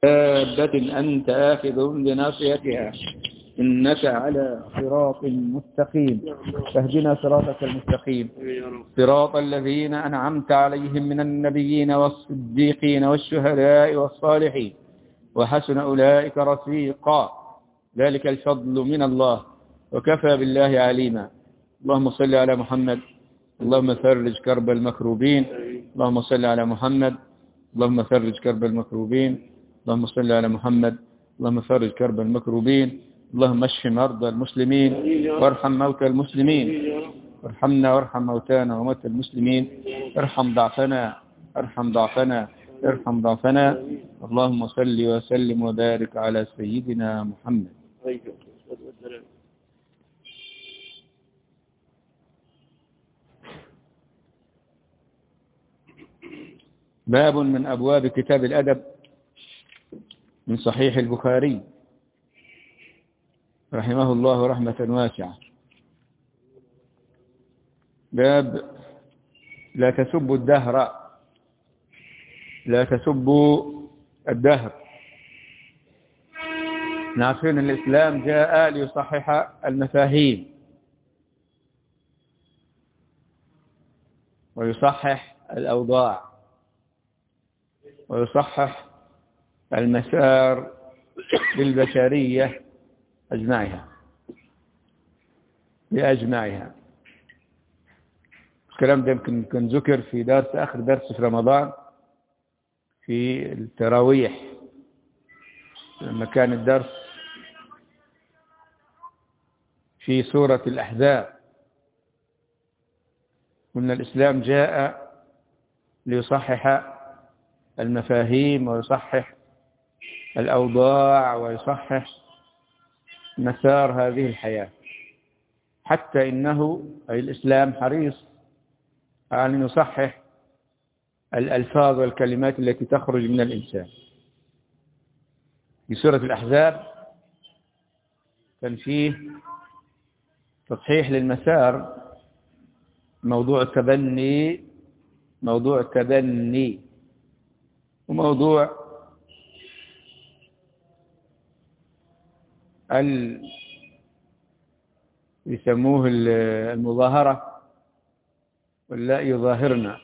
دابة أنت آخذ بناصيتها إنك على صراط مستقيم فاهدنا صراطك المستقيم صراط الذين أنعمت عليهم من النبيين والصديقين والشهداء والصالحين وحسن أولئك رفيقا ذلك الفضل من الله وكفى بالله عليما اللهم صل على محمد اللهم فرج كرب المكروبين اللهم صل على محمد اللهم فرج كرب المكروبين اللهم صل على محمد اللهم فرج كرب المكروبين اللهم اشف مرضى المسلمين وارحم موتى المسلمين وارحمنا وارحم موتانا وموتى المسلمين ارحم ضعفنا ارحم ضعفنا ارحم ضعفنا اللهم صل وسلم وبارك على سيدنا محمد باب من أبواب كتاب الأدب من صحيح البخاري رحمه الله رحمة واسعة باب لا تسبوا الدهر لا تسبوا الدهر نعرفين الإسلام جاء ليصحح المفاهيم ويصحح الأوضاع ويصحح المسار للبشرية أجمعها بأجمعها الكلام ده يمكن كان ذكر في درس آخر درس في رمضان في التراويح لما كان الدرس في سورة الأحزاب قلنا الإسلام جاء ليصحح المفاهيم ويصحح الأوضاع ويصحح مسار هذه الحياة حتى إنه أي الإسلام حريص على أن يصحح الألفاظ والكلمات التي تخرج من الإنسان في سورة الأحزاب كان فيه تصحيح للمسار موضوع التبني موضوع التبني وموضوع ال يسموه المظاهرة ولا يظاهرنا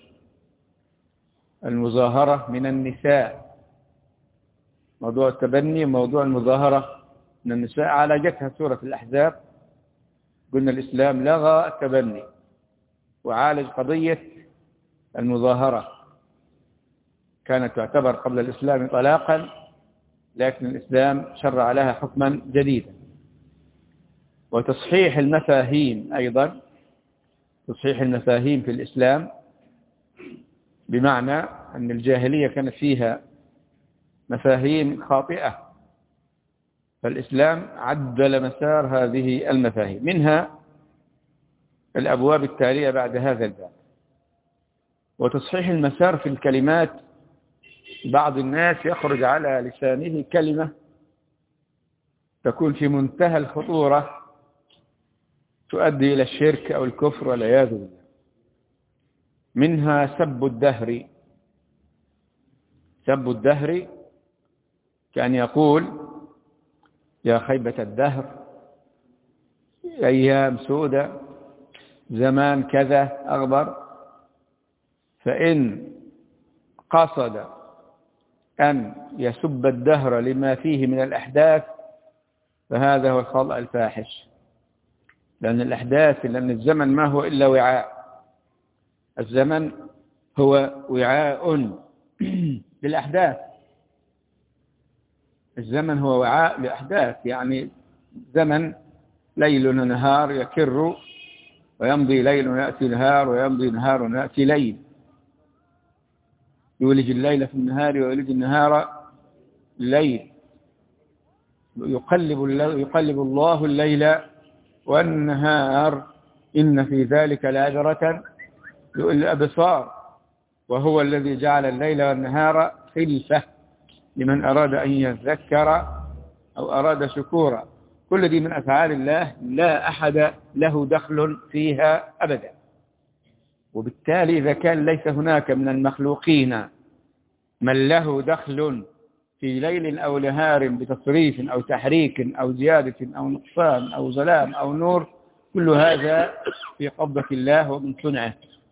المظاهرة من النساء موضوع التبني وموضوع المظاهرة من النساء عالجتها سورة الأحزاب قلنا الإسلام لغى التبني وعالج قضية المظاهرة كانت تعتبر قبل الإسلام طلاقا لكن الإسلام شرع لها حكما جديدا وتصحيح المفاهيم أيضا تصحيح المفاهيم في الإسلام بمعنى أن الجاهلية كانت فيها مفاهيم خاطئة فالإسلام عدل مسار هذه المفاهيم منها الأبواب التالية بعد هذا الباب وتصحيح المسار في الكلمات بعض الناس يخرج على لسانه كلمة تكون في منتهى الخطورة تؤدي إلى الشرك أو الكفر والعياذ بالله منها سب الدهر سب الدهر كان يقول يا خيبة الدهر أيام سودة زمان كذا أغبر فإن قصد أن يسب الدهر لما فيه من الأحداث فهذا هو الخطأ الفاحش لأن الأحداث لأن الزمن ما هو إلا وعاء الزمن هو وعاء للأحداث الزمن هو وعاء لأحداث يعني زمن ليل ونهار يكر ويمضي ليل ويأتي نهار ويمضي نهار ويأتي ليل يولج الليل في النهار ويولج النهار الليل يقلب, يقلب الله الليل والنهار إن في ذلك لأجرة الأبصار وهو الذي جعل الليل والنهار خلفة لمن أراد أن يذكر أو أراد شكورا كل دي من أفعال الله لا أحد له دخل فيها أبدا وبالتالي إذا كان ليس هناك من المخلوقين من له دخل في ليل أو نهار بتصريف أو تحريك أو زيادة أو نقصان أو ظلام أو نور كل هذا في قبضة الله ومن صنعه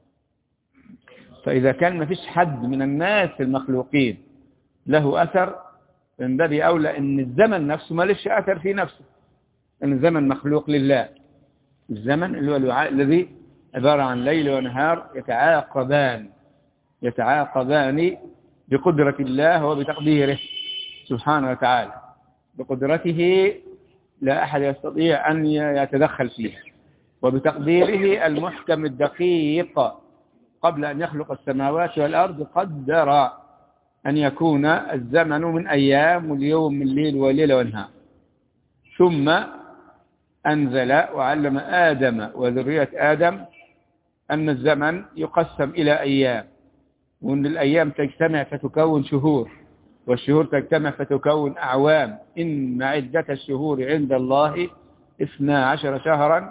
فإذا كان ما فيش حد من الناس المخلوقين له أثر من باب أولى أن الزمن نفسه ما ليش أثر في نفسه أن الزمن مخلوق لله الزمن اللي هو الذي عبارة عن ليل ونهار يتعاقبان يتعاقبان بقدرة الله وبتقديره سبحانه وتعالى بقدرته لا أحد يستطيع أن يتدخل فيه وبتقديره المحكم الدقيق قبل أن يخلق السماوات والأرض قدر أن يكون الزمن من أيام واليوم من ليل وليلة ونهار ثم أنزل وعلم آدم وذرية آدم أن الزمن يقسم إلى أيام وأن الأيام تجتمع فتكون شهور والشهور تجتمع فتكون أعوام إن عدة الشهور عند الله اثنا عشر شهرا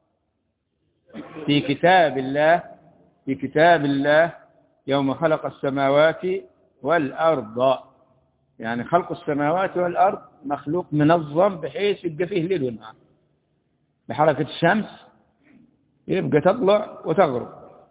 في كتاب الله في كتاب الله يوم خلق السماوات والأرض يعني خلق السماوات والأرض مخلوق منظم بحيث يبقى فيه ليل ونهار بحركة الشمس يبقى تطلع وتغرب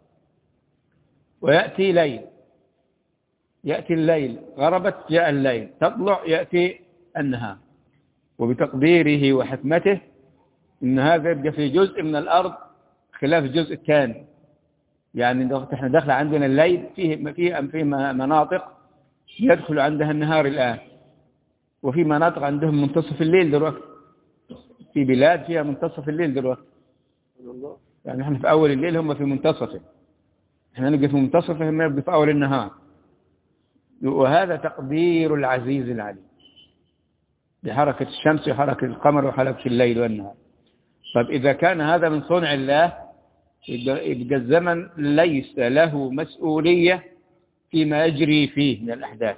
ويأتي ليل يأتي الليل غربت جاء الليل تطلع يأتي النهار وبتقديره وحكمته إن هذا يبقى في جزء من الأرض خلاف الجزء الثاني يعني احنا داخل عندنا الليل فيه فيه فيه مناطق يدخل عندها النهار الآن وفي مناطق عندهم منتصف الليل دلوقتي في بلاد فيها منتصف الليل دلوقتي يعني احنا في أول الليل هم في منتصفه احنا نبقى في منتصفه هم يبقى في أول النهار وهذا تقدير العزيز العليم بحركة الشمس وحركة القمر وحركة الليل والنهار طب إذا كان هذا من صنع الله يبقى الزمن ليس له مسؤولية فيما يجري فيه من الأحداث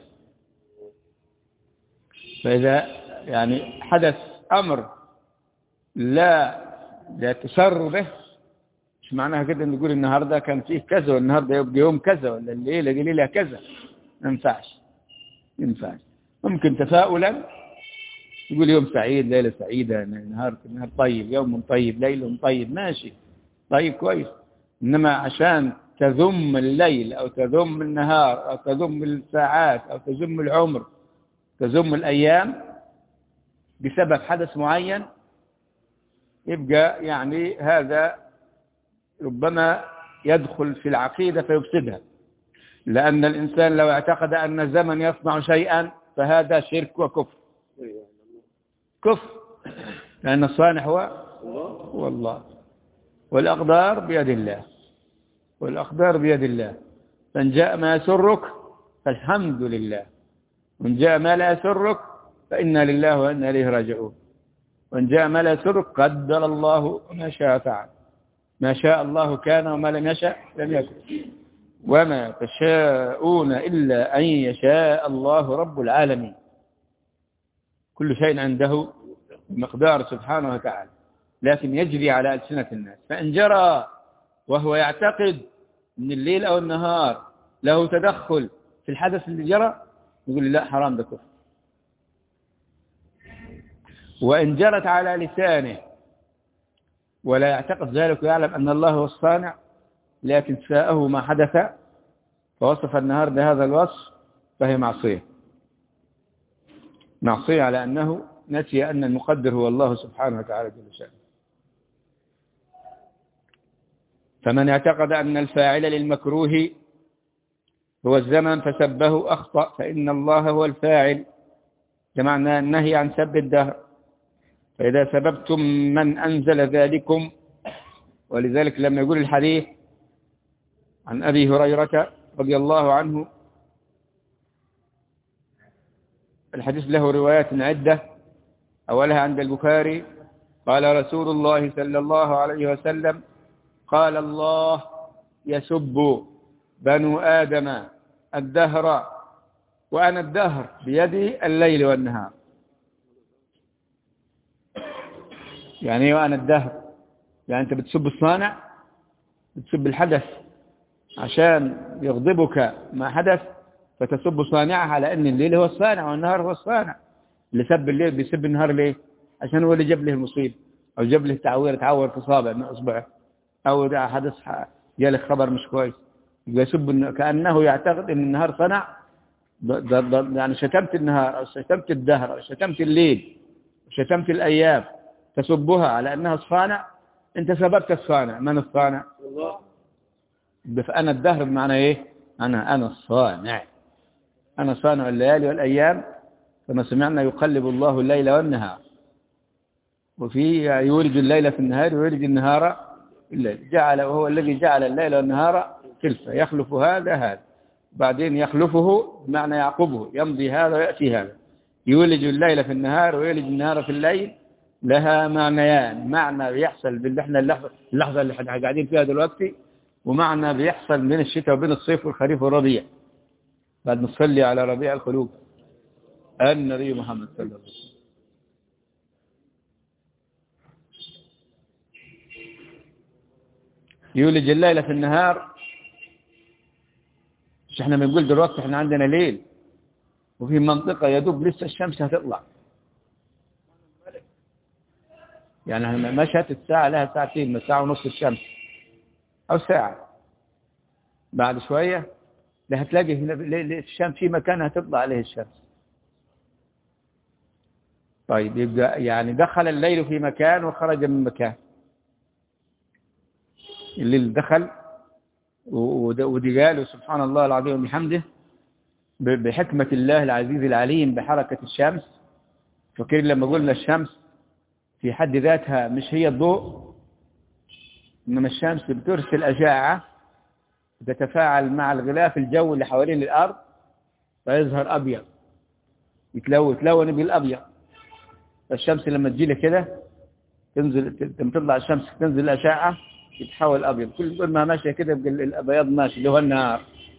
فإذا يعني حدث أمر لا لا تسر به مش معناها كده نقول النهاردة كان فيه كذا والنهاردة يبقى يوم كذا ولا الليلة دي ليلة كذا ما ينفعش ينفعش ممكن تفاؤلا يقول يوم سعيد ليلة سعيدة نهار نهار طيب يوم طيب ليل طيب ماشي طيب كويس إنما عشان تذم الليل أو تذم النهار أو تذم الساعات أو تذم العمر تذم الأيام بسبب حدث معين يبقى يعني هذا ربما يدخل في العقيدة فيفسدها لأن الإنسان لو اعتقد أن الزمن يصنع شيئا فهذا شرك وكفر كفر لأن الصانع هو هو الله والأقدار بيد الله والأقدار بيد الله فإن جاء ما يسرك فالحمد لله وإن جاء ما لا يسرك فإنا لله وإنا إليه راجعون وإن جاء ما لا يسرك قدر الله ما شاء فعل ما شاء الله كان وما لم يشاء لم يكن وما تشاءون إلا أن يشاء الله رب العالمين كل شيء عنده مقدار سبحانه وتعالى لكن يجري على ألسنة الناس فإن جرى وهو يعتقد أن الليل أو النهار له تدخل في الحدث اللي جرى يقول لا حرام ده كفر وإن جرت على لسانه ولا يعتقد ذلك ويعلم أن الله هو الصانع لكن ساءه ما حدث فوصف النهار بهذا الوصف فهي معصية معصية على أنه نسي أن المقدر هو الله سبحانه وتعالى جل شأنه فمن اعتقد أن الفاعل للمكروه هو الزمن فسبه أخطأ فإن الله هو الفاعل جمعنا النهي عن سب الدهر فإذا سببتم من أنزل ذلكم ولذلك لما يقول الحديث عن أبي هريرة رضي الله عنه الحديث له روايات عدة أولها عند البخاري قال رسول الله صلى الله عليه وسلم قال الله يسب بنو آدم الدهر وأنا الدهر بيدي الليل والنهار يعني ايه وأنا الدهر يعني أنت بتسب الصانع بتسب الحدث عشان يغضبك ما حدث فتسب صانعها على أن الليل هو الصانع والنهار هو الصانع اللي سب الليل بيسب النهار ليه عشان هو اللي جاب له المصيبة أو جاب له تعوير تعور في صابع من أصبعه أو ده حدث جاله خبر مش كويس يسب كأنه يعتقد أن النهار صنع ده ده يعني شتمت النهار أو شتمت الدهر أو شتمت الليل شتمت الأيام تسبها على أنها الصانع أنت سببت الصانع من الصانع الله فأنا الدهر بمعنى إيه أنا أنا الصانع أنا صانع الليالي والأيام كما سمعنا يقلب الله الليل والنهار وفي يولد الليل في النهار ويولد النهار في الليل جعل وهو الذي جعل الليل والنهار خلفة يخلف هذا هذا بعدين يخلفه بمعنى يعقبه يمضي هذا ويأتي هذا يولج الليل في النهار ويولج النهار في الليل لها معنيان معنى بيحصل باللي احنا اللحظة, اللحظة اللي احنا قاعدين فيها دلوقتي ومعنى بيحصل بين الشتاء وبين الصيف والخريف والربيع بعد نصلي على ربيع القلوب النبي محمد صلى الله عليه وسلم يولج الليل في النهار مش احنا بنقول دلوقتي احنا عندنا ليل وفي منطقة يدوب لسه الشمس هتطلع يعني مشت الساعة لها ساعتين من ساعة ونص الشمس أو ساعة بعد شوية لا هتلاقي هنا الشمس في مكان هتطلع عليه الشمس طيب يبقى يعني دخل الليل في مكان وخرج من مكان الليل دخل ودي قالوا سبحان الله العظيم وبحمده بحكمة الله العزيز العليم بحركة الشمس فكر لما قلنا الشمس في حد ذاتها مش هي الضوء إنما الشمس بترسل أشعة تتفاعل مع الغلاف الجوي اللي حوالين الأرض فيظهر أبيض يتلون يتلون بالأبيض فالشمس لما تجي لك كده تنزل لما تطلع الشمس تنزل الأشعة يتحول أبيض كل ما ماشية كده يبقى الأبيض ماشي اللي هو النهار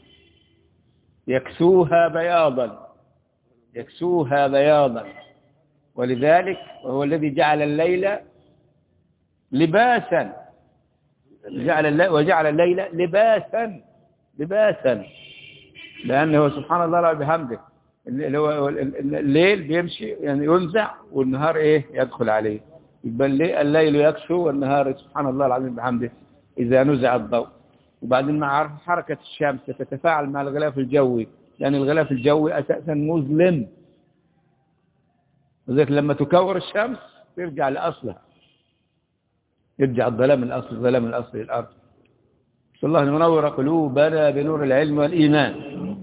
يكسوها بياضا يكسوها بياضا ولذلك وهو الذي جعل الليل لباسا جعل الليل وجعل الليل لباسا لباسا لأنه سبحان الله بحمده اللي هو الليل بيمشي يعني ينزع والنهار ايه يدخل عليه يبقى الليل يكسو والنهار سبحان الله العظيم بحمده إذا نزع الضوء وبعدين مع حركة الشمس تتفاعل مع الغلاف الجوي لأن الغلاف الجوي أساسا مظلم وذلك لما تكور الشمس ترجع لأصلها يرجع الظلام الأصل الظلام الأصل للأرض صلى الله أن ينور قلوبنا بنور العلم والإيمان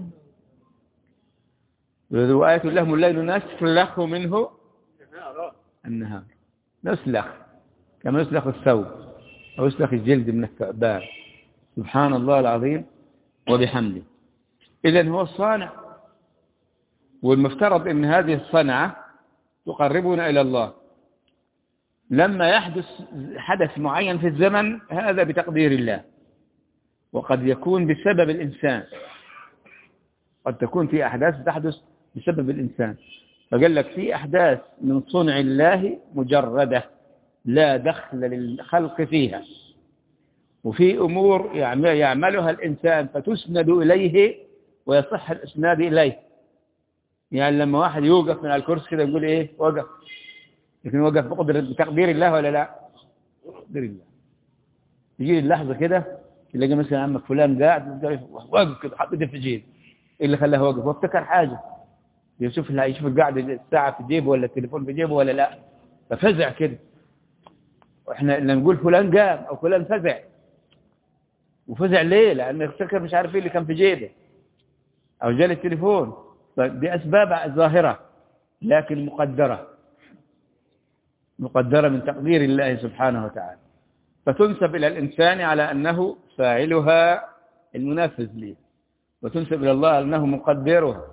وآية لهم الليل نسلخ منه النهار نسلخ كما يسلخ الثوب أو يسلخ الجلد من الثعبان سبحان الله العظيم وبحمده إذا هو الصانع والمفترض أن هذه الصنعة تقربنا إلى الله لما يحدث حدث معين في الزمن هذا بتقدير الله وقد يكون بسبب الإنسان قد تكون في أحداث تحدث بسبب الإنسان فقال لك في أحداث من صنع الله مجردة لا دخل للخلق فيها وفي أمور يعملها الإنسان فتسند إليه ويصح الإسناد إليه يعني لما واحد يوقف من على الكرسي كده يقول إيه وقف لكن وقف بقدر بتقدير الله ولا لا بقدر الله يجي اللحظة كده تلاقي مثلا عمك فلان قاعد واقف كده حط ايده في جيبه ايه اللي خلاه واقف وافتكر حاجة يشوف يشوف القاعد الساعة في جيبه ولا التليفون في جيبه ولا لا ففزع كده واحنا لما نقول فلان قام او فلان فزع وفزع ليه لانه افتكر مش عارف ايه اللي كان في جيبه او جال التليفون دي اسباب ظاهرة لكن مقدرة مقدرة من تقدير الله سبحانه وتعالى فتنسب إلى الإنسان على أنه فاعلها المنفذ ليه وتنسب إلى الله أنه مقدرها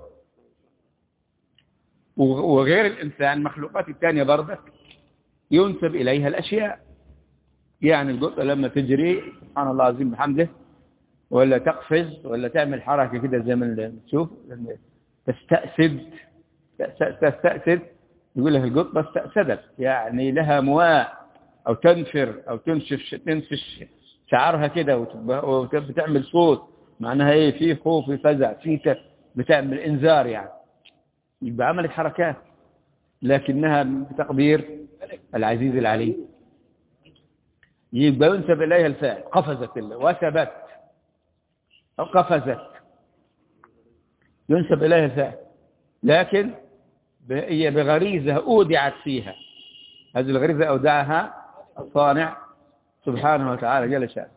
وغير الإنسان مخلوقات الثانية برضك ينسب إليها الأشياء يعني القطة لما تجري سبحان الله العظيم بحمده ولا تقفز ولا تعمل حركة كده زي ما تشوف تستأسد تستأسد يقول لك القطة استأسدت يعني لها مواء أو تنفر أو تنشف تنفش شعرها كده وبتعمل صوت معناها ايه في خوف في فزع في بتعمل انذار يعني يبقى عملت حركات لكنها بتقدير العزيز العليم يبقى ينسب إليها الفاعل قفزت الله وثبت أو قفزت ينسب إليها الفاعل لكن هي بغريزة أودعت فيها هذه الغريزة أودعها الصانع سبحانه وتعالى جل شأنه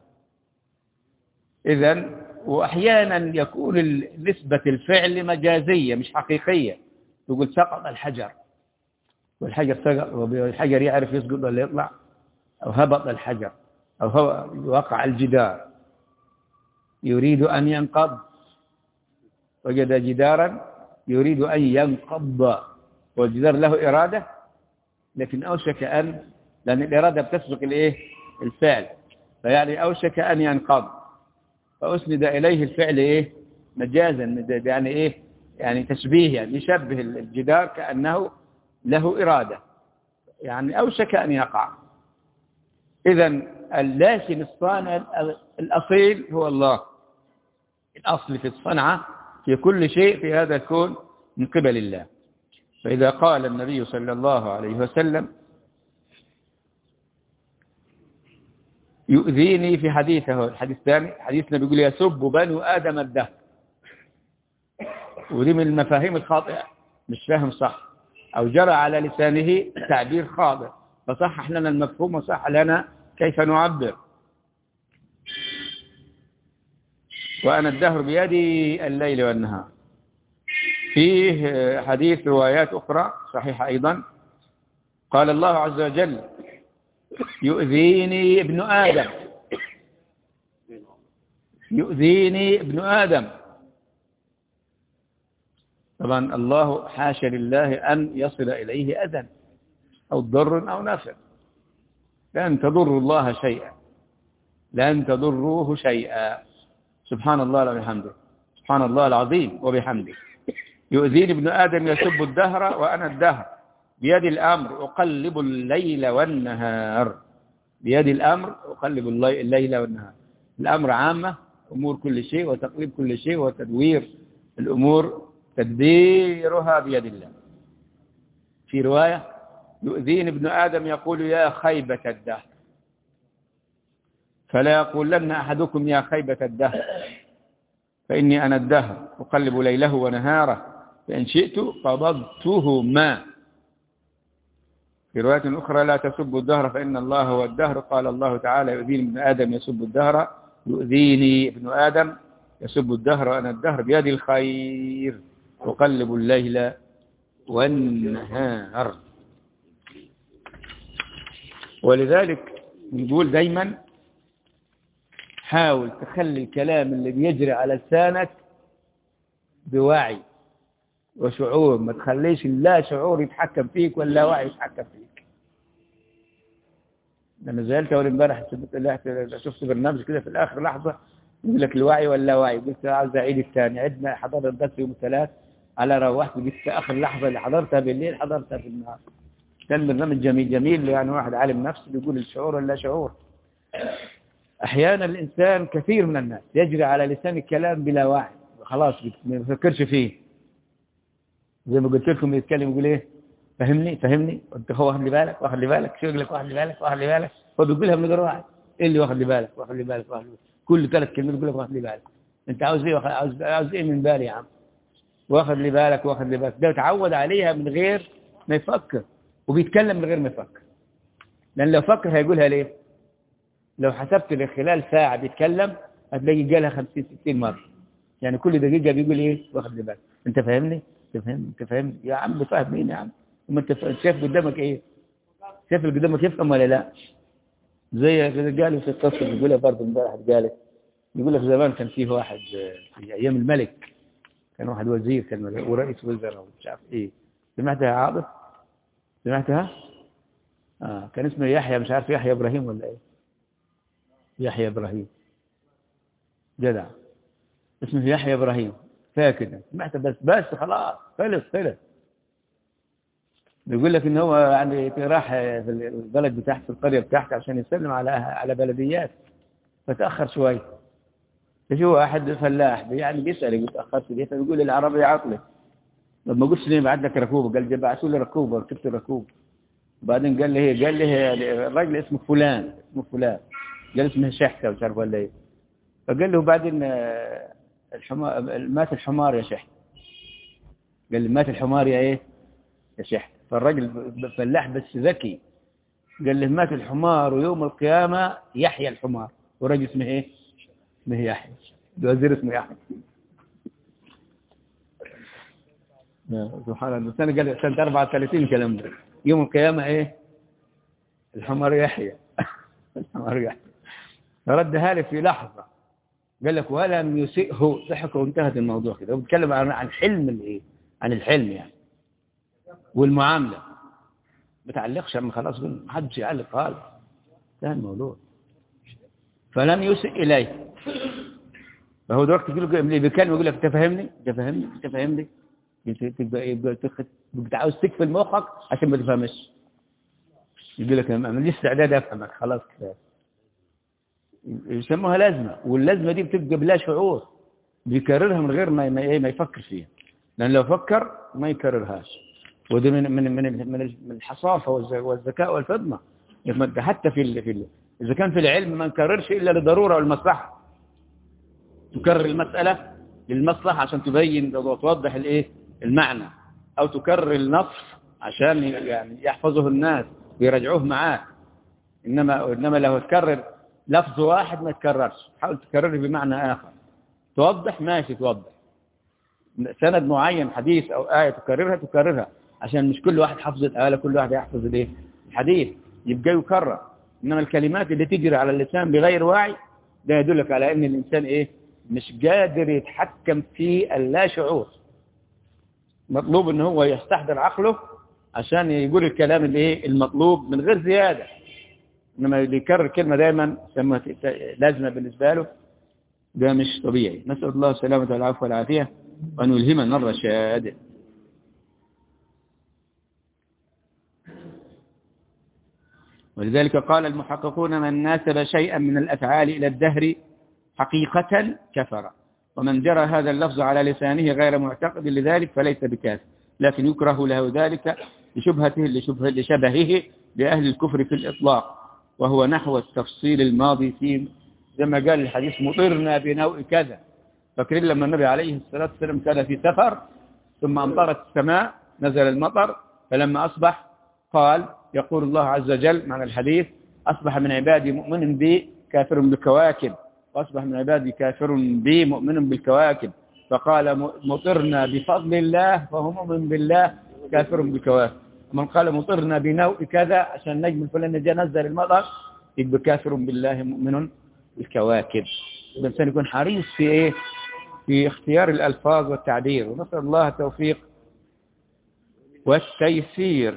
إذا وأحيانا يكون نسبة الفعل مجازية مش حقيقية يقول سقط الحجر والحجر سقط والحجر يعرف يسقط ولا يطلع أو هبط الحجر أو هو وقع الجدار يريد أن ينقض وجد جدارا يريد أن ينقض والجدار له إرادة لكن أوشك أن لأن الإرادة بتسبق الإيه الفعل فيعني أوشك أن ينقض فأسند إليه الفعل إيه مجازا يعني إيه يعني تشبيه يعني يشبه الجدار كأنه له إرادة يعني أوشك أن يقع إذا اللاشن الصانع الأصيل هو الله الأصل في الصنعة في كل شيء في هذا الكون من قبل الله فإذا قال النبي صلى الله عليه وسلم يؤذيني في حديثه الحديث الثاني حديثنا بيقول يسب بنو آدم الدهر ودي من المفاهيم الخاطئة مش فاهم صح أو جرى على لسانه تعبير خاطئ فصحح لنا المفهوم وصح لنا كيف نعبر وأنا الدهر بيدي الليل والنهار فيه حديث روايات أخرى صحيحة أيضا قال الله عز وجل يؤذيني ابن آدم يؤذيني ابن آدم طبعا الله حاشا لله أن يصل إليه أذى أو ضر أو نفع لن تضر الله شيئا لن تضروه شيئا سبحان الله وبحمده سبحان الله العظيم وبحمده يؤذيني ابن آدم يسب الدهر وأنا الدهر بيد الأمر أقلب الليل والنهار بيد الأمر أقلب الليل والنهار الأمر عامة أمور كل شيء وتقليب كل شيء وتدوير الأمور تدبيرها بيد الله في رواية يؤذيني ابن آدم يقول يا خيبة الدهر فلا يقولن أحدكم يا خيبة الدهر فإني أنا الدهر أقلب ليله ونهاره فإن شئت قبضتهما في رواية أخرى لا تسبوا الدهر فإن الله هو الدهر قال الله تعالى يؤذيني ابن آدم يسب الدهر يؤذيني ابن آدم يسب الدهر وأنا الدهر بيد الخير أقلب الليل والنهار ولذلك نقول دايما حاول تخلي الكلام اللي بيجري على لسانك بوعي وشعور ما تخليش لا شعور يتحكم فيك ولا وعي يتحكم فيك لما زعلت اول امبارح شفت برنامج كده في الاخر لحظه يقول لك الوعي ولا وعي قلت عاوز اعيد الثاني عندنا حضرنا الدرس يوم الثلاث على روحت وجيت اخر لحظه اللي حضرتها بالليل حضرتها في النهار كان برنامج جميل جميل يعني واحد عالم نفس بيقول الشعور ولا شعور احيانا الانسان كثير من الناس يجري على لسان الكلام بلا وعي خلاص ما بيفكرش فيه زي ما قلت لكم يتكلم يقول ايه فهمني فهمني انت هو واخد لي بالك واخد لي بالك شغلك واخد لي بالك واخد لي بالك هو بيقولها من غير وعي ايه اللي واخد لي بالك واخد لي بالك واخد لي بالك كل ثلاث كلمات يقول لك واخد لي بالك انت عاوز ايه عاوز عاوز ايه من بالي يا عم واخد لي بالك واخد لي بالك ده اتعود عليها من غير ما يفكر وبيتكلم من غير ما يفكر لان لو فكر هيقولها ليه لو حسبت خلال ساعة بيتكلم هتلاقي جالها 50 60 مرة يعني كل دقيقة بيقول ايه واخد لي بالك انت فاهمني انت فاهمني انت فاهمني يا عم فاهم مين يا عم وما انت شايف قدامك ايه شايف اللي قدامك يفهم ولا لا زي قالوا في القصة بيقولها برضه امبارح قالت يقول لك زمان كان فيه واحد في ايام الملك كان واحد وزير كان ورئيس وزراء ومش عارف ايه سمعتها يا عاطف سمعتها اه كان اسمه يحيى مش عارف يحيى ابراهيم ولا ايه يحيى ابراهيم جدع اسمه يحيى ابراهيم فاكر سمعت بس بس خلاص خلص خلص بيقول لك ان هو يعني راح في البلد بتاعته القريه بتاعته عشان يسلم على على بلديات فتاخر شويه ففي واحد فلاح يعني بيسأل يقول تأخرت ليه فبيقول العربي عطلة لما قلت لي بعد لك ركوبة قال بعثوا لي ركوبة ركبت ركوبة وبعدين قال لي هي قال لي الراجل اسمه فلان اسمه فلان قال اسمه شحتة مش عارف ولا ايه فقال له بعدين الحمار مات الحمار يا شحت قال لي مات الحمار يا ايه يا شحت فالراجل فلاح بس ذكي قال له مات الحمار ويوم القيامة يحيى الحمار والراجل اسمه ايه اسمه يحيى الوزير اسمه يحيى سبحان الله سنة قال سنة 34 كلام ده يوم القيامة ايه الحمار يحيى الحمار يحيى ردها لي في لحظة قال لك ولم يسئه ضحك وانتهت الموضوع كده وبيتكلم عن عن حلم الايه عن الحلم يعني والمعاملة ما تعلقش اما خلاص ما حدش يعلق خالص انتهى الموضوع فلم يسئ اليه فهو دلوقتي يقول اللي بيتكلم يقول لك انت فاهمني انت فاهمني انت فاهمني تبقى تبقى عاوز تقفل مخك عشان ما تفهمش يقول لك انا لي استعداد افهمك خلاص كفايه يسموها لازمه واللازمه دي بتبقى بلا شعور بيكررها من غير ما ما, ما يفكر فيها لان لو فكر ما يكررهاش ودي من من من من الحصافه والذكاء والفطنه حتى في ال في ال اذا كان في العلم ما نكررش الا لضروره والمصلحه تكرر المساله للمصلحه عشان تبين وتوضح الايه المعنى او تكرر النص عشان يعني يحفظه الناس ويرجعوه معاه انما انما لو تكرر لفظ واحد ما تكررش حاول تكرره بمعنى اخر توضح ماشي توضح سند معين حديث او ايه تكررها تكررها عشان مش كل واحد حفظ الاله كل واحد يحفظ الايه الحديث يبقى يكرر انما الكلمات اللي تجري على اللسان بغير وعي ده يدلك على ان الانسان ايه مش قادر يتحكم في اللا شعور مطلوب ان هو يستحضر عقله عشان يقول الكلام الايه المطلوب من غير زيادة انما اللي يكرر كلمة دايما لازمة بالنسبة له ده مش طبيعي نسأل الله السلامة والعافية والعافية وأن يلهمنا الرشاد ولذلك قال المحققون من ناسب شيئا من الأفعال إلى الدهر حقيقة كفر ومن جرى هذا اللفظ على لسانه غير معتقد لذلك فليس بكافر لكن يكره له ذلك لشبهته لشبه لشبهه بأهل الكفر في الإطلاق وهو نحو التفصيل الماضي في زي ما قال الحديث مطرنا بنوء كذا فاكرين لما النبي عليه الصلاة والسلام كان في سفر ثم أمطرت السماء نزل المطر فلما أصبح قال يقول الله عز وجل معنى الحديث أصبح من عبادي مؤمن بي كافر بالكواكب وأصبح من عبادي كافر بي مؤمن بالكواكب فقال مطرنا بفضل الله فهو مؤمن بالله كافر بالكواكب ومن قال مطرنا بنوء كذا عشان النجم الفلاني جاء نزل المطر يبقى كافر بالله مؤمن بالكواكب الإنسان يكون حريص في إيه في اختيار الألفاظ والتعبير ونسأل الله التوفيق والتيسير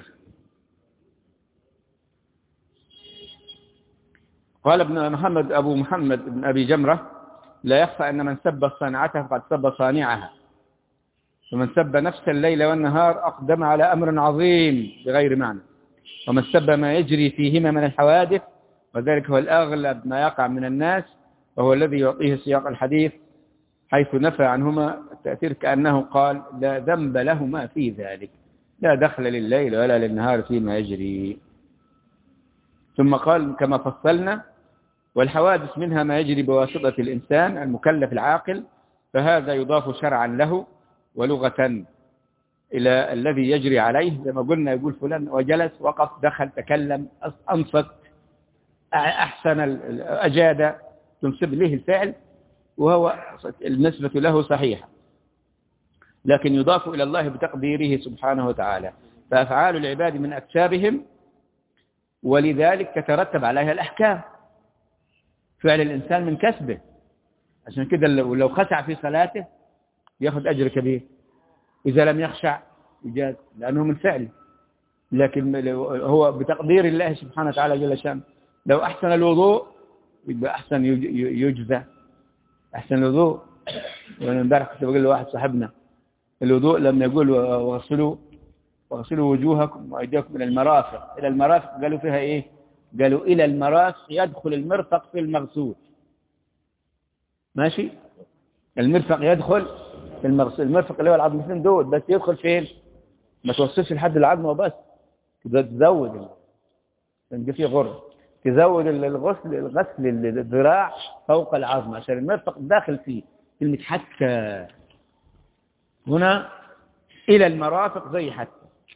قال ابن محمد أبو محمد بن أبي جمرة لا يخفى أن من سب صنعته فقد سب صانعها ومن سب نفس الليل والنهار أقدم على أمر عظيم بغير معنى ومن سب ما يجري فيهما من الحوادث وذلك هو الأغلب ما يقع من الناس وهو الذي يعطيه سياق الحديث حيث نفى عنهما التأثير كأنه قال لا ذنب لهما في ذلك لا دخل لليل ولا للنهار فيما يجري ثم قال كما فصلنا والحوادث منها ما يجري بواسطة الإنسان المكلف العاقل فهذا يضاف شرعا له ولغة إلى الذي يجري عليه زي ما قلنا يقول فلان وجلس وقف دخل تكلم أنصت أحسن أجاد تنسب له الفعل وهو النسبة له صحيحة لكن يضاف إلى الله بتقديره سبحانه وتعالى فأفعال العباد من أكسابهم ولذلك تترتب عليها الأحكام فعل الإنسان من كسبه عشان كده لو خشع في صلاته ياخذ أجر كبير إذا لم يخشع يجاز لأنه من فعله لكن هو بتقدير الله سبحانه وتعالى جل شأنه لو أحسن الوضوء يبقى أحسن يجزى أحسن الوضوء وأنا امبارح كنت بقول لواحد صاحبنا الوضوء لما يقول واغسلوا واغسلوا وجوهكم وأيديكم إلى المرافق إلى المرافق قالوا فيها إيه قالوا إلى المرافق يدخل المرفق في المغسول ماشي المرفق يدخل في المغسل المرفق اللي هو العظمتين دول بس يدخل فين ما توصلش لحد العظمه وبس تزود تنجي فيه غر تزود الغسل الغسل الذراع فوق العظمه عشان المرفق داخل فيه كلمه حتى هنا الى المرافق زي حتى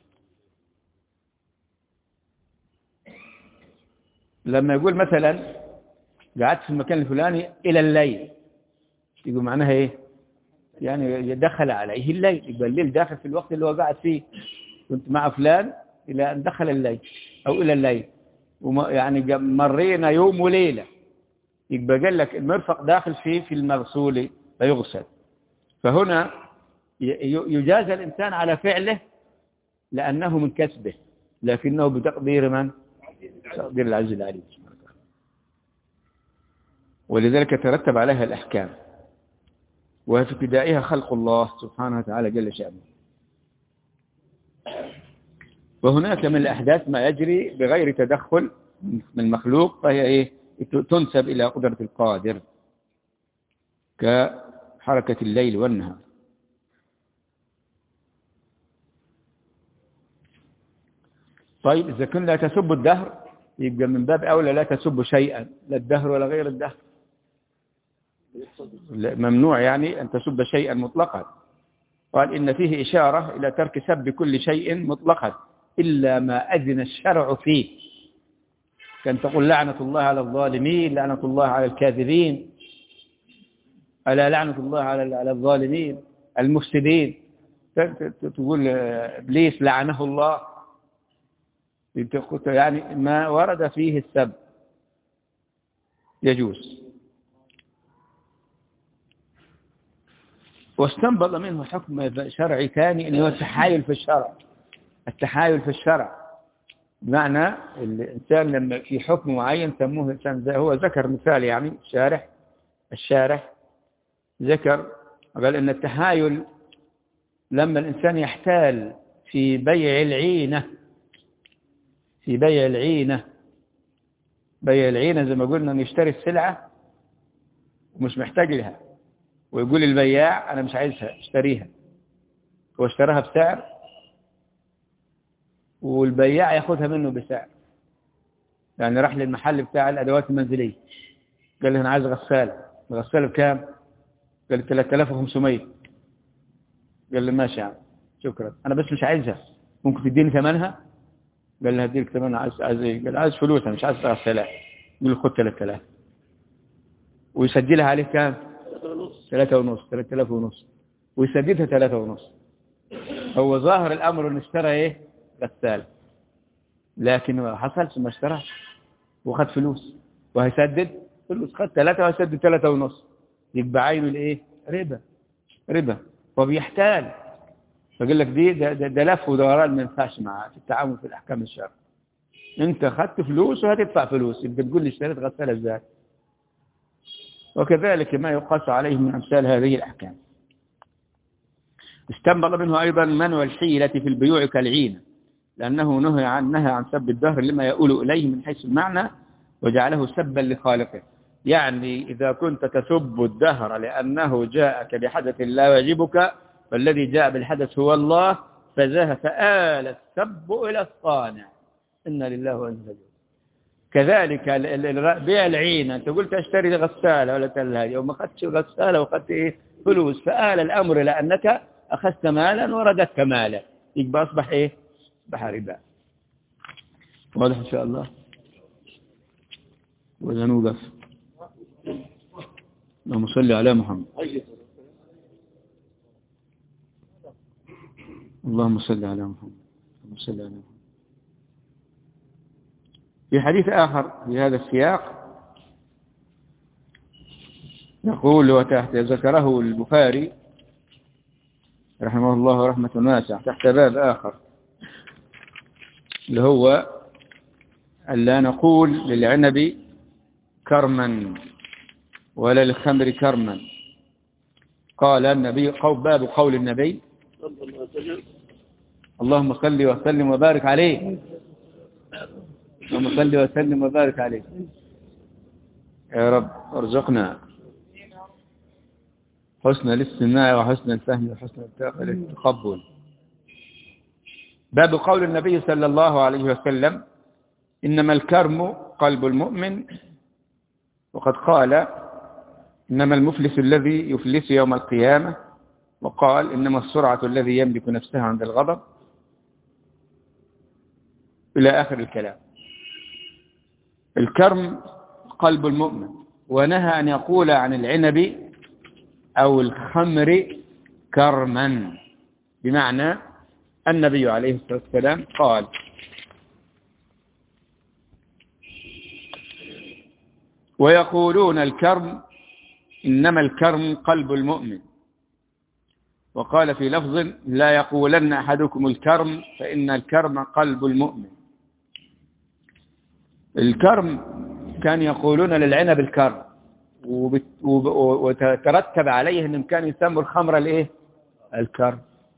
لما يقول مثلا قعدت في المكان الفلاني إلى الليل يقول معناها إيه يعني دخل عليه الليل يبقى الليل داخل في الوقت اللي هو قاعد فيه كنت مع فلان إلى أن دخل الليل أو إلى الليل يعني مرينا يوم وليلة يبقى قال لك المرفق داخل فيه في المغسول فيغسل فهنا يجازى الإنسان على فعله لأنه من كسبه لكنه بتقدير من؟ تقدير العزيز العليم ولذلك ترتب عليها الأحكام وفي ابتدائها خلق الله سبحانه وتعالى جل شأنه وهناك من الأحداث ما يجري بغير تدخل من مخلوق فهي إيه تنسب إلى قدرة القادر كحركة الليل والنهار طيب إذا كنا تسب الدهر يبقى من باب أولى لا تسب شيئا لا الدهر ولا غير الدهر ممنوع يعني أن تسب شيئا مطلقا قال إن فيه إشارة إلى ترك سب كل شيء مطلقا إلا ما أذن الشرع فيه كان تقول لعنة الله على الظالمين لعنة الله على الكاذبين ألا لعنة الله على على الظالمين المفسدين تقول إبليس لعنه الله يعني ما ورد فيه السب يجوز واستنبط منه حكم شرعي ثاني انه التحايل في الشرع التحايل في الشرع بمعنى الإنسان لما في حكم معين سموه الإنسان هو ذكر مثال يعني الشارح الشارح ذكر قال أن التحايل لما الإنسان يحتال في بيع العينة في بيع العينة بيع العينة زي ما قلنا أن يشتري السلعة ومش محتاج لها ويقول البياع أنا مش عايزها اشتريها هو اشتراها بسعر والبياع ياخدها منه بسعر يعني راح للمحل بتاع الأدوات المنزلية قال لي أنا عايز غسالة الغسالة بكام قال لي 3500 قال لي ماشي يا عم شكرا أنا بس مش عايزها ممكن تديني ثمنها قال لي هديك ثمنها عايز عايز ايه قال عايز فلوسها مش عايز غسالة يقول له خد 3000 ويسجلها عليه كام ثلاثة ونص ثلاثة آلاف ونص ويسددها ثلاثة ونص هو ظاهر الأمر انه اشترى ايه غسالة لكن ما حصلش ما اشتراش وخد فلوس وهيسدد فلوس خد ثلاثة وهيسدد ثلاثة ونص يبقى عينه الايه ربا ربا وبيحتال فقال لك دي ده, ده, ده لف ودوران ما ينفعش معاه في التعامل في الاحكام الشرع انت خدت فلوس وهتدفع فلوس يبقى تقول لي اشتريت غسالة ازاي وكذلك ما يقاس عليه من أمثال هذه الأحكام استنبط منه أيضا منع الحيلة في البيوع كالعينة لأنه نهى عن نهى عن سب الدهر لما يؤول إليه من حيث المعنى وجعله سبا لخالقه يعني إذا كنت تسب الدهر لأنه جاءك بحدث لا يعجبك فالذي جاء بالحدث هو الله فذهب فآل السب إلى الصانع إنا لله وإنا إليه كذلك بيع العين انت قلت اشتري غسالة ولا ثلاجة وما اخذتش غسالة واخذت ايه فلوس فآل الامر لانك اخذت مالا ورددت مالا يبقى اصبح ايه اصبح ربا واضح ان شاء الله ولا نوقف اللهم صل على محمد اللهم صل على محمد اللهم صل على محمد في حديث آخر في هذا السياق يقول وتحت ذكره البخاري رحمه الله رحمة واسعة تحت باب آخر اللي هو ألا نقول للعنب كرما ولا للخمر كرما قال النبي قول باب قول النبي اللهم صل وسلم وبارك عليه اللهم صل وسلم وبارك عليه يا رب ارزقنا حسن الاستماع وحسن الفهم وحسن التقبل باب قول النبي صلى الله عليه وسلم إنما الكرم قلب المؤمن وقد قال إنما المفلس الذي يفلس يوم القيامة وقال إنما السرعة الذي يملك نفسها عند الغضب إلى آخر الكلام الكرم قلب المؤمن ونهى أن يقول عن العنب أو الخمر كرما بمعنى النبي عليه الصلاة والسلام قال ويقولون الكرم إنما الكرم قلب المؤمن وقال في لفظ لا يقولن أحدكم الكرم فإن الكرم قلب المؤمن الكرم كان يقولون للعنب الكرم وترتب عليه انهم كانوا يسموا الخمر الايه الكرم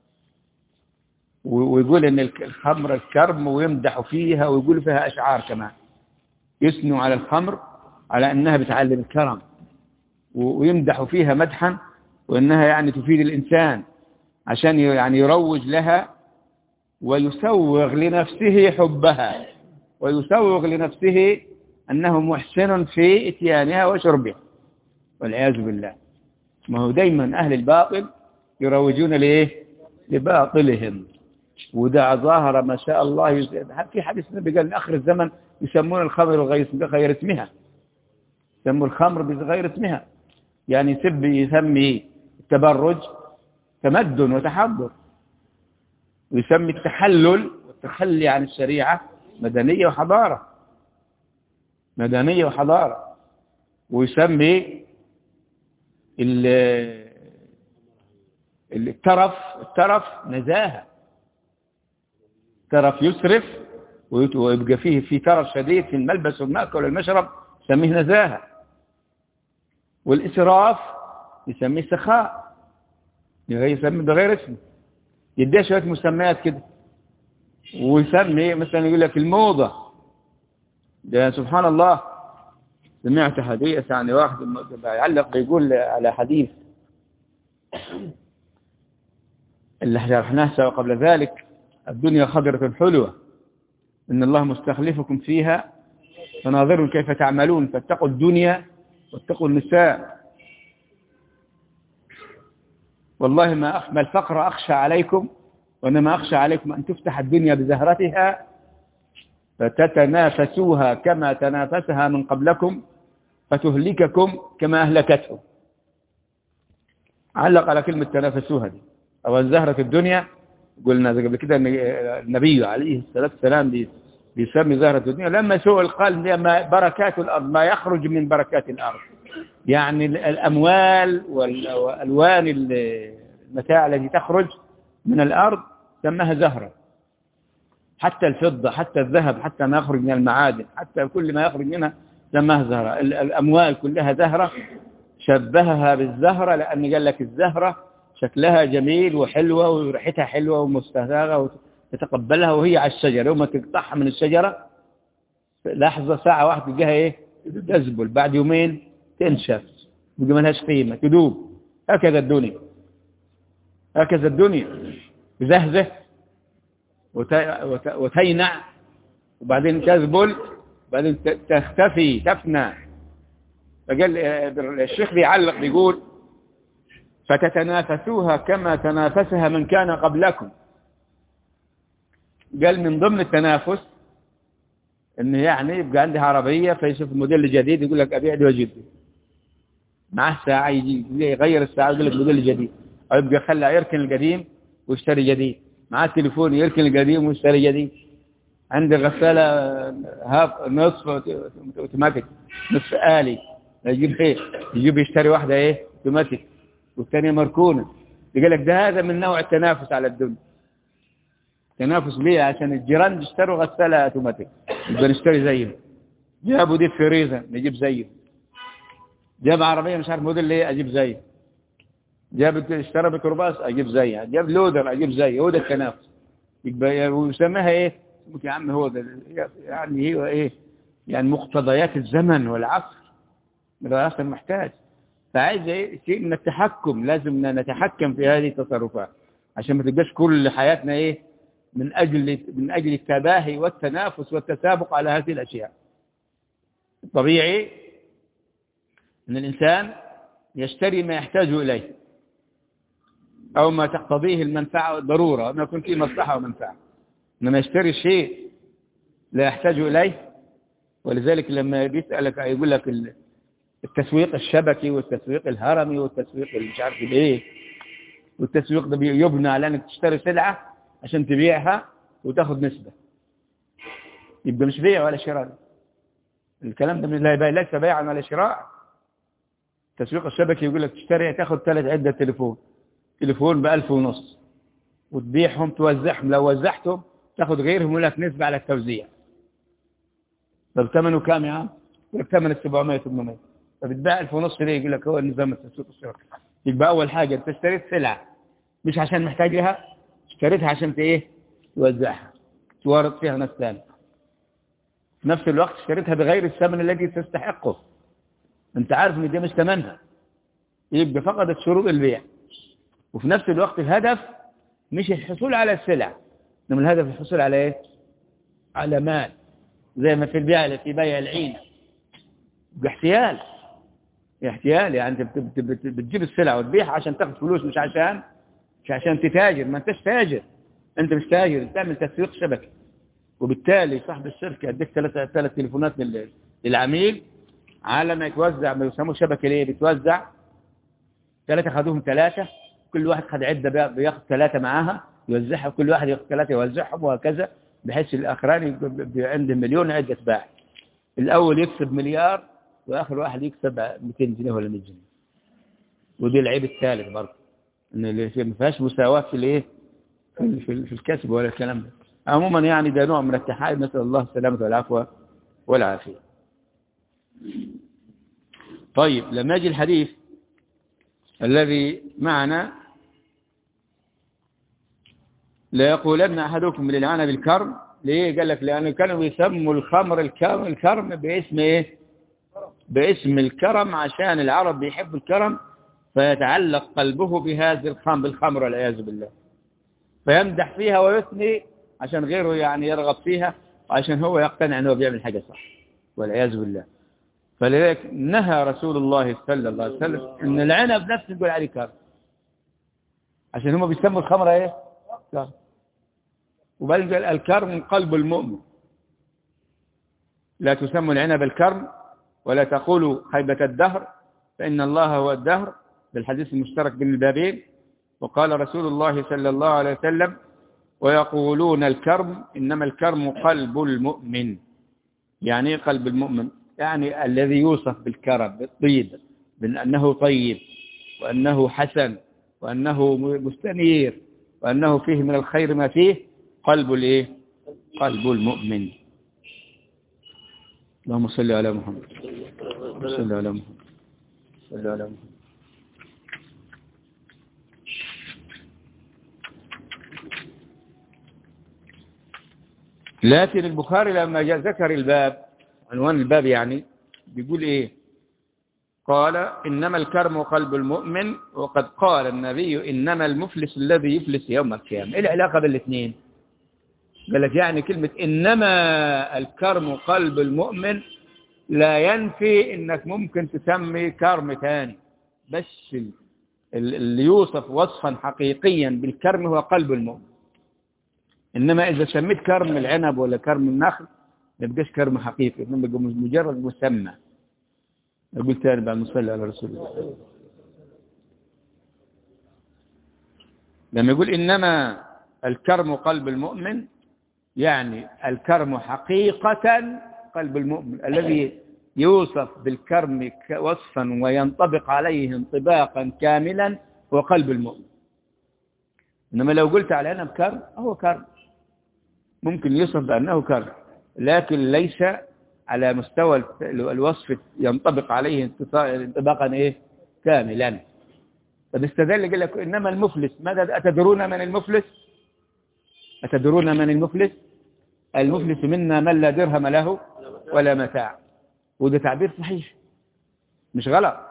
ويقول ان الخمر الكرم ويمدحوا فيها ويقول فيها اشعار كمان يثنوا على الخمر على انها بتعلم الكرم ويمدحوا فيها مدحا وانها يعني تفيد الانسان عشان يعني يروج لها ويسوغ لنفسه حبها ويسوغ لنفسه أنه محسن في اتيانها وشربها والعياذ بالله ما هو دايما أهل الباطل يروجون لإيه لباطلهم وده ظاهر ما شاء الله في حديث النبي قال آخر الزمن يسمون الخمر بغير اسمها يسمون الخمر بغير اسمها يعني يسب يسمي التبرج تمدن وتحضر ويسمي التحلل والتخلي عن الشريعة مدنية وحضارة مدنية وحضارة ويسمي الترف الترف نزاهة ترف يسرف ويبقى فيه في ترف شديد في الملبس والمأكل والمشرب يسميه نزاهة والإسراف يسميه سخاء يسمي بغير اسمه يديه شوية مسميات كده ويسمي مثلا يقول لك الموضة ده سبحان الله سمعت حديث يعني واحد يعلق بيقول على حديث اللي شرحناه سوا قبل ذلك الدنيا خضرة حلوة إن الله مستخلفكم فيها فناظروا كيف تعملون فاتقوا الدنيا واتقوا النساء والله ما ما الفقر أخشى عليكم وإنما أخشى عليكم أن تفتح الدنيا بزهرتها فتتنافسوها كما تنافسها من قبلكم فتهلككم كما أهلكتهم علق على كلمة تنافسوها دي أو الزهرة في الدنيا قلنا قبل كده النبي عليه الصلاة والسلام بيسمي زهرة الدنيا لما سوء القلب ما بركات الأرض ما يخرج من بركات الأرض يعني الأموال والألوان المتاع التي تخرج من الأرض سماها زهرة حتى الفضة حتى الذهب حتى ما يخرج من المعادن حتى كل ما يخرج منها سماها زهرة الأموال كلها زهرة شبهها بالزهرة لأن قال لك الزهرة شكلها جميل وحلوة وريحتها حلوة ومستهداغة وتتقبلها وهي على الشجرة يوم تقطعها من الشجرة لحظة ساعة واحدة تلقاها ايه تزبل بعد يومين تنشف يبقى ما لهاش قيمة تدوب هكذا الدنيا هكذا الدنيا تزهزه وتينع وبعدين تذبل بعدين تختفي تفنى فقال الشيخ بيعلق بيقول فتتنافسوها كما تنافسها من كان قبلكم قال من ضمن التنافس انه يعني يبقى عندي عربية فيشوف الموديل الجديد يقول لك ابيع دي واجيب دي معاه ساعة يجي يغير الساعة يقول لك موديل جديد او يبقى يخلى يركن القديم ويشتري جديد معاه التليفون يركن القديم ويشتري جديد عندي غسالة هاف نصف اوتوماتيك نصف آلي يجيب ايه يجيب يشتري واحدة ايه اوتوماتيك والثانية مركونة يقول لك ده هذا من نوع التنافس على الدنيا تنافس ليه عشان الجيران بيشتروا غسالة اوتوماتيك يبقى نشتري زيهم جابوا دي فريزة نجيب زيه جاب عربية مش عارف موديل ليه اجيب زيه جاب اشترى ميكروباص اجيب زيها جاب لودر اجيب زيه هو ده التنافس يبقى ويسميها ايه يا عم هو ده يعني هو ايه يعني مقتضيات الزمن والعصر العصر محتاج فعايز ايه شيء من التحكم لازم نتحكم في هذه التصرفات عشان ما تبقاش كل حياتنا ايه من اجل من اجل التباهي والتنافس والتسابق على هذه الاشياء طبيعي ان الانسان يشتري ما يحتاج اليه او ما تقتضيه المنفعه والضروره ما يكون فيه مصلحه ومنفعه انما يشتري شيء لا يحتاج اليه ولذلك لما بيسالك يقول لك التسويق الشبكي والتسويق الهرمي والتسويق مش عارف ايه والتسويق ده يبنى على انك تشتري سلعه عشان تبيعها وتاخد نسبه يبقى مش بيع ولا شراء الكلام ده لا يبقى ليس بيعا ولا شراء التسويق الشبكي يقول لك تشتري تاخد ثلاث عده تليفون تليفون ب 1000 ونص وتبيعهم توزعهم لو وزعتهم تاخد غيرهم يقول لك نسبه على التوزيع طب ثمنه كام يا عم؟ يقول لك ثمن 700 800 فبتباع 1000 ونص ليه يقول لك هو نظام التسويق الشبكي يبقى اول حاجه انت اشتريت سلعه مش عشان محتاج لها اشتريتها عشان ايه توزعها تورط فيها ناس ثانيه في نفس الوقت اشتريتها بغير الثمن الذي تستحقه انت عارف ان دي مش ثمنها يبقى فقدت شروط البيع وفي نفس الوقت الهدف مش الحصول على السلع انما الهدف الحصول على ايه على مال زي ما في البيع في بيع العين باحتيال احتيال يعني انت بتجيب السلع وتبيعها عشان تاخد فلوس مش عشان مش عشان تتاجر ما انتش تاجر انت مش تاجر انت تعمل تسويق شبكي وبالتالي صاحب الشركه يديك ثلاث ثلاث تليفونات للعميل على ما يتوزع ما يسموه شبكه ليه بتوزع ثلاثه خدوهم ثلاثه كل واحد خد عده بياخد ثلاثه معاها يوزعها كل واحد ياخد ثلاثه يوزعهم وهكذا بحيث الاخراني عندهم مليون عده باع الاول يكسب مليار واخر واحد يكسب 200 جنيه ولا 100 جنيه ودي العيب الثالث برضه ان اللي ما فيهاش مساواه في الايه في, في الكسب ولا الكلام ده عموما يعني ده نوع من التحايل نسال الله السلامه والعفو والعافيه طيب لما يجي الحديث الذي معنا لا يقولن احدكم للعنب الكرم ليه قال لك لان كانوا يسموا الخمر الكرم الكرم باسم ايه باسم الكرم عشان العرب بيحبوا الكرم فيتعلق قلبه بهذه الخمر بالخمر والعياذ بالله فيمدح فيها ويثني عشان غيره يعني يرغب فيها وعشان هو يقتنع انه بيعمل حاجه صح والعياذ بالله فلذلك نهى رسول الله صلى الله عليه وسلم ان العنب نفسه يقول عليه كرم عشان هم بيسموا الخمر ايه كرم وبعدين قال الكرم قلب المؤمن لا تسموا العنب الكرم ولا تقولوا خيبة الدهر فإن الله هو الدهر بالحديث المشترك بين البابين وقال رسول الله صلى الله عليه وسلم ويقولون الكرم إنما الكرم قلب المؤمن يعني ايه قلب المؤمن يعني الذي يوصف بالكرم بالطيب بأنه طيب وأنه حسن وأنه مستنير وأنه فيه من الخير ما فيه قلب الايه قلب المؤمن اللهم صل على محمد صل على محمد صل على محمد لكن البخاري لما ذكر الباب عنوان الباب يعني بيقول ايه قال إنما الكرم قلب المؤمن وقد قال النبي إنما المفلس الذي يفلس يوم القيامة ايه العلاقة بالاثنين قال لك يعني كلمة إنما الكرم قلب المؤمن لا ينفي إنك ممكن تسمي كرم ثاني بس اللي يوصف وصفا حقيقيا بالكرم هو قلب المؤمن إنما إذا سميت كرم العنب ولا كرم النخل ما يبقاش كرم حقيقي إنما يبقى مجرد مسمى أقول تاني بعد نصلي على رسول الله لما يقول إنما الكرم قلب المؤمن يعني الكرم حقيقة قلب المؤمن الذي يوصف بالكرم وصفا وينطبق عليه انطباقا كاملا هو قلب المؤمن إنما لو قلت على أنا بكرم هو كرم ممكن يوصف بأنه كرم لكن ليس على مستوى الوصف ينطبق عليه انطباقا إيه كاملا فباستدل قال لك إنما المفلس ماذا أتدرون من المفلس أتدرون من المفلس المفلس منا من لا درهم له ولا متاع وده تعبير صحيح مش غلط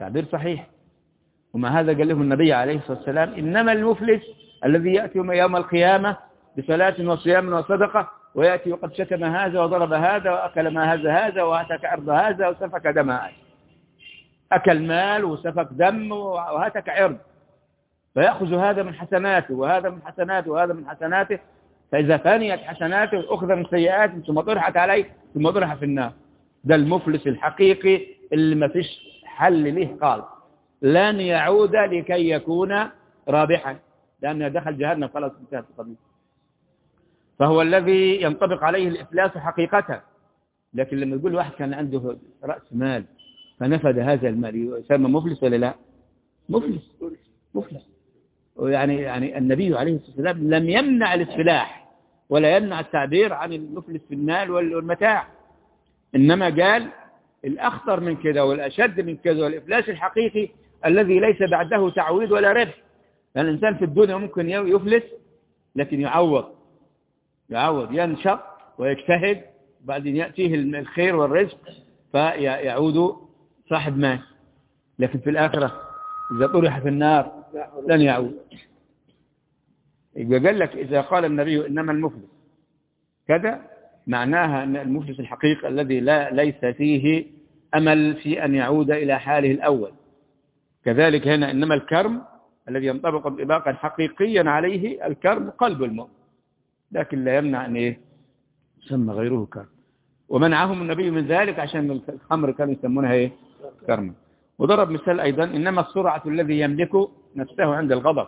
تعبير صحيح وما هذا قال له النبي عليه الصلاة والسلام إنما المفلس الذي يأتي يوم القيامة بصلاة وصيام وصدقة ويأتي وقد شتم هذا وضرب هذا وأكل ما هذا هذا وهتك عرض هذا وسفك دم هذا أكل مال وسفك دم وهتك عرض فيأخذ هذا من حسناته وهذا من حسناته وهذا من حسناته فإذا فنيت حسناته أخذ من سيئاته ثم طرحت عليه ثم طرح في النار ده المفلس الحقيقي اللي ما فيش حل له قال لن يعود لكي يكون رابحا لأنه دخل جهنم خلاص انتهت القضية فهو الذي ينطبق عليه الإفلاس حقيقة لكن لما يقول واحد كان عنده رأس مال فنفذ هذا المال يسمى مفلس ولا لا مفلس مفلس ويعني يعني النبي عليه الصلاة والسلام لم يمنع الاسفلاح ولا يمنع التعبير عن المفلس في المال والمتاع إنما قال الأخطر من كذا والأشد من كذا والإفلاس الحقيقي الذي ليس بعده تعويض ولا ربح لأن الإنسان في الدنيا ممكن يفلس لكن يعوض يعوض ينشط ويجتهد بعدين يأتيه الخير والرزق فيعود صاحب مال لكن في الآخرة إذا طرح في النار لن يعود يبقى قال لك إذا قال النبي إنما المفلس كذا معناها أن المفلس الحقيقي الذي لا ليس فيه أمل في أن يعود إلى حاله الأول كذلك هنا إنما الكرم الذي ينطبق انطباقا حقيقيا عليه الكرم قلب المؤمن لكن لا يمنع أن إيه يسمى غيره كرم ومنعهم النبي من ذلك عشان الخمر كانوا يسمونها إيه كرما وضرب مثال أيضا إنما السرعة الذي يملك نفسه عند الغضب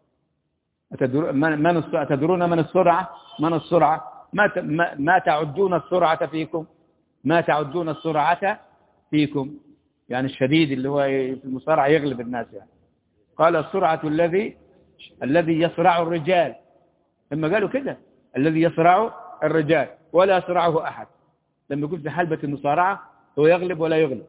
أتدرون من السرعة من السرعة ما ما تعدون السرعة فيكم ما تعدون السرعة فيكم يعني الشديد اللي هو في المصارعة يغلب الناس يعني قال السرعة الذي الذي يصرع الرجال لما قالوا كده الذي يصرع الرجال ولا يصرعه أحد لما يقول في حلبة المصارعة هو يغلب ولا يغلب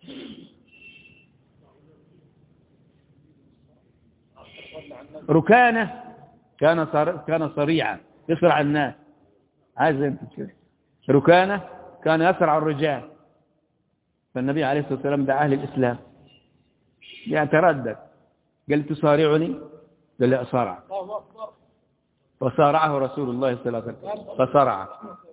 ركانة كان كان صريعا يصرع الناس عايز انت كده ركانة كان يصرع الرجال فالنبي عليه الصلاة والسلام دعاه للإسلام يعني تردد قال تصارعني قال لا أصارع فصارعه رسول الله صلى الله عليه وسلم فصارعه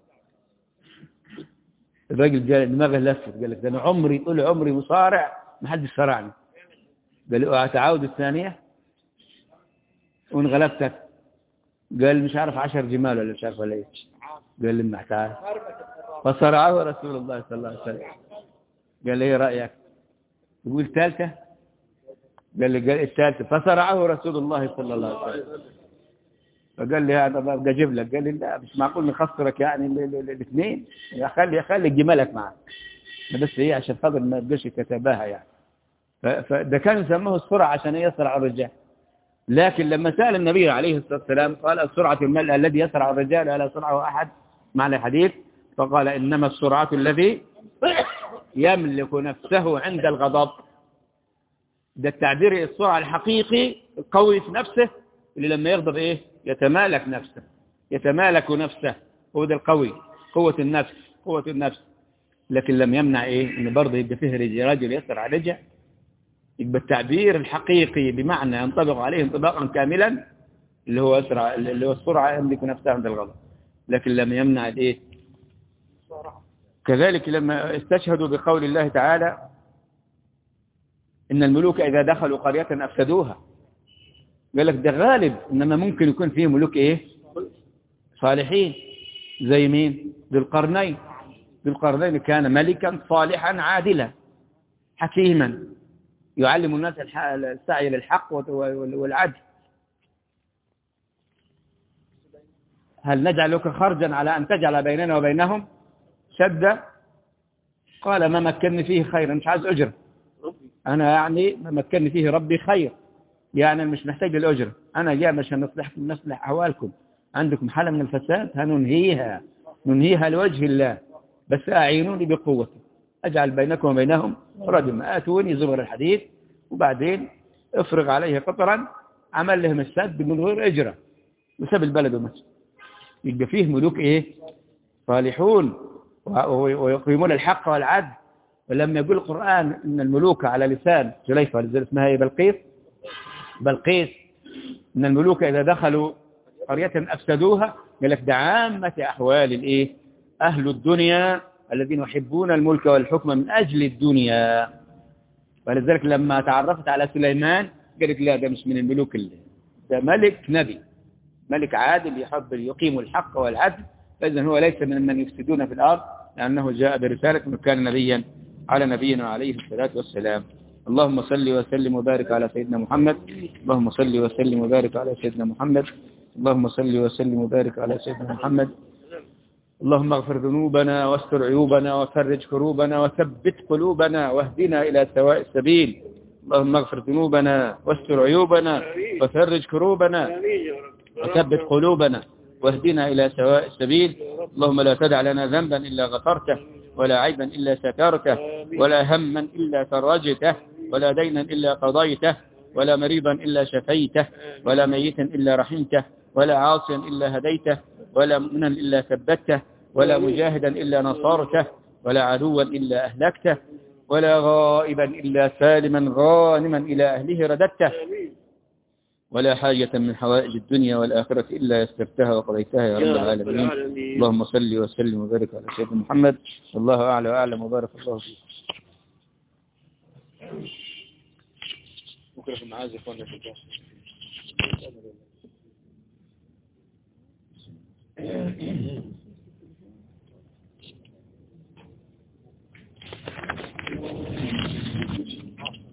الراجل جاء دماغه لفت قال لك ده انا عمري طول عمري مصارع ما حدش صارعني قال له اتعاود الثانيه وانغلبتك قال مش عارف عشر جمال ولا مش عارف ولا ايه قال لي تعال فصرعه رسول الله صلى الله عليه وسلم قال لي ايه رايك يقول ثالثه قال لي قال الثالثه فصرعه رسول الله صلى الله عليه وسلم فقال لي هذا بقى اجيب لك قال لي لا مش معقول نخسرك يعني الاثنين خلي خلي جمالك معك بس هي عشان خاطر ما يبقاش كتباها يعني فده كان يسموه السرعه عشان يسرع الرجال لكن لما سأل النبي عليه الصلاة والسلام قال السرعة الملء الذي يسرع الرجال ولا يسرعه أحد معنى الحديث فقال إنما السرعة الذي يملك نفسه عند الغضب ده التعبير السرعة الحقيقي القوي في نفسه اللي لما يغضب إيه يتمالك نفسه يتمالك نفسه هو ده القوي قوة النفس قوة النفس لكن لم يمنع إيه إن برضه يبقى فيه رجل يسرع رجع يبقى التعبير الحقيقي بمعنى ينطبق عليه انطباقا كاملا اللي هو أسرع اللي هو السرعة يملك نفسها عند الغضب لكن لم يمنع الايه كذلك لما استشهدوا بقول الله تعالى إن الملوك إذا دخلوا قرية أفسدوها قال لك ده غالب إنما ممكن يكون فيه ملوك إيه صالحين زي مين ذو القرنين ذو القرنين كان ملكا صالحا عادلا حكيما يعلم الناس السعي للحق والعدل هل نجعلك خرجا على أن تجعل بيننا وبينهم شدة قال ما مكنني فيه خير مش عايز أجر أنا يعني ما مكنني فيه ربي خير يعني مش محتاج الأجر أنا جاء عشان نصلح نصلح أحوالكم عندكم حالة من الفساد هننهيها ننهيها لوجه الله بس أعينوني بقوتي أجعل بينكم وبينهم ردما آتوني زبر الحديد وبعدين افرغ عليه قطرا عمل لهم السد من غير إجرة وساب البلد ومشي يبقى فيه ملوك إيه صالحون ويقيمون الحق والعدل ولما يقول القرآن إن الملوك على لسان زليفة لذلك اسمها ايه بلقيس بلقيس إن الملوك إذا دخلوا قرية أفسدوها قال لك ده عامة أحوال الإيه أهل الدنيا الذين يحبون الملك والحكم من أجل الدنيا ولذلك لما تعرفت على سليمان قالت لا ده مش من الملوك اللي ده ملك نبي ملك عادل يحب يقيم الحق والعدل فإذا هو ليس من من يفسدون في الأرض لأنه جاء برسالة أنه كان نبيا على نبينا عليه الصلاة والسلام اللهم صل وسلم وبارك على سيدنا محمد اللهم صل وسلم وبارك على سيدنا محمد اللهم صل وسلم وبارك على سيدنا محمد اللهم اغفر ذنوبنا واستر عيوبنا وفرج كروبنا وثبت قلوبنا واهدنا إلى سواء السبيل اللهم اغفر ذنوبنا واستر عيوبنا وفرج كروبنا وثبت قلوبنا واهدنا إلى سواء السبيل اللهم لا تدع لنا ذنبا إلا غفرته ولا عيبا إلا سترته ولا هما إلا فرجته ولا دينا إلا قضيته ولا مريضا إلا شفيته ولا ميتا إلا رحمته ولا عاصيا إلا هديته ولا مؤمنا إلا ثبته ولا مجاهدا إلا نصرته ولا عدوا إلا أهلكته ولا غائبا إلا سالما غانما إلى أهله رددته ولا حاجة من حوائج الدنيا والآخرة إلا يستفتها وقضيتها يا رب العالمين اللهم صل وسلم وبارك على سيدنا محمد والله أعلى وأعلم وبارك الله فيك بكرة في المعازف وانا في الجاسم